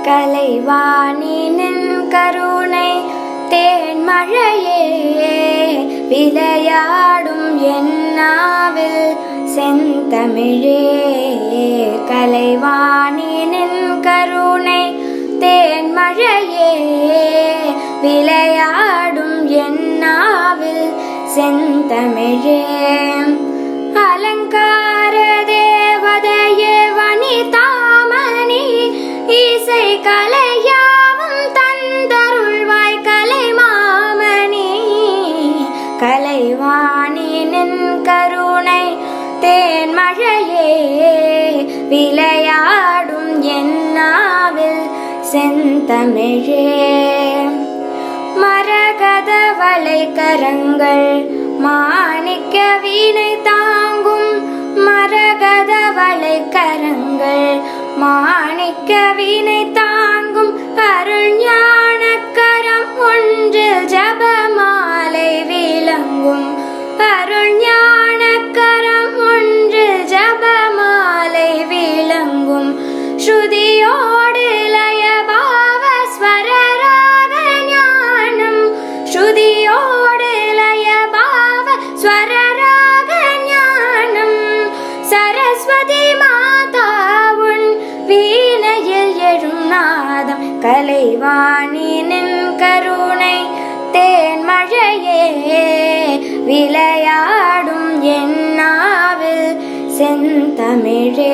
கலைவாணினின் கருணை தேன்மழையே விளையாடும் என்னாவில் செந்தமிழே கலைவாணினின் கருணை தேன்மழையே விளையாடும் என்னாவில் செந்தமிழே அலங்கார தேவதையே வனிதாமணி இசை கலையாவும் தந்தருள்வாய் கலைமாமணி கலைவாணினின் கருணை தேன்மழையே விளையாடும் என்னாவில் செந்தமிழே மரகத வளைக்கரங்கள் மாணிக்க வீணை தாங்கும் மரகத வளைக்கரங்கள் மாணிக்க வீணை தாங்கும் அருள் ஞானக்கரம் ஒன்று ஜபமாலை விளங்கும் அருள் ஞானக்கரம் ஒன்று ஜபமாலை விளங்கும் ஸ்ருதியோடு லயபாவ ஸ்வரராக ஞானம் ஸ்ருதியோடு லயபாவ ஸ்வரராக ஞானம் சரஸ்வதி மாதா உன் வீணையில் எழும் நாதம் கலைவாணினின் கருணை தேன்மழையே விளையாடும் என்னாவில் செந்தமிழே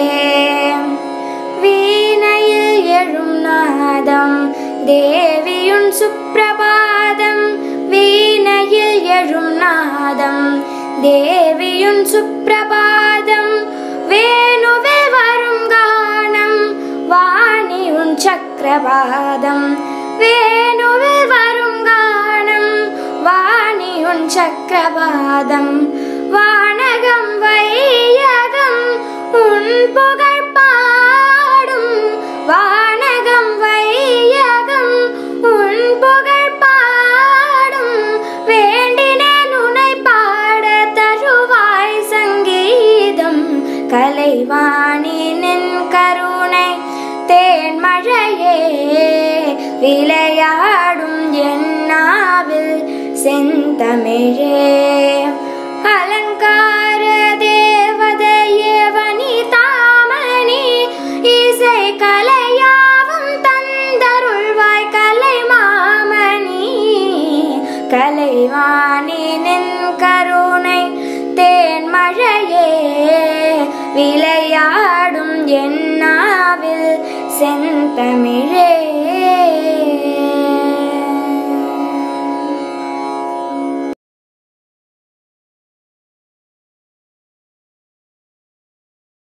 வீணையில் எழும் நாதம் தேவியுன் சுப்பிரபாதம் வீணையில் எழும் நாதம் தேவியுன் சுப்பிரபாதம் வேணுவில் வரும் கானம் வாணியுன் சக்கரபாதம் வேணுவில் வரும் கானம் வாணியுன் சக்கரபாதம் வானகம் வையகம் உன் புகழ் பாடும் வானகம் வையகம் உன் புகழ் பாடும் வேண்டினேன் உனை பாட தருவாய் சங்கீதம் கலைவாணினின் கருணை தேன்மழையே விளையாடும் என்னாவில் செந்தமிழே அலங்கார தேவதையே வனிதாமணி இசை கலையாவும் தந்தருள்வாய் கலைமாமணி கலைவாணினின் கருணை தேன்மழையே விளையாடும் என்னாவில் செந்தமிழே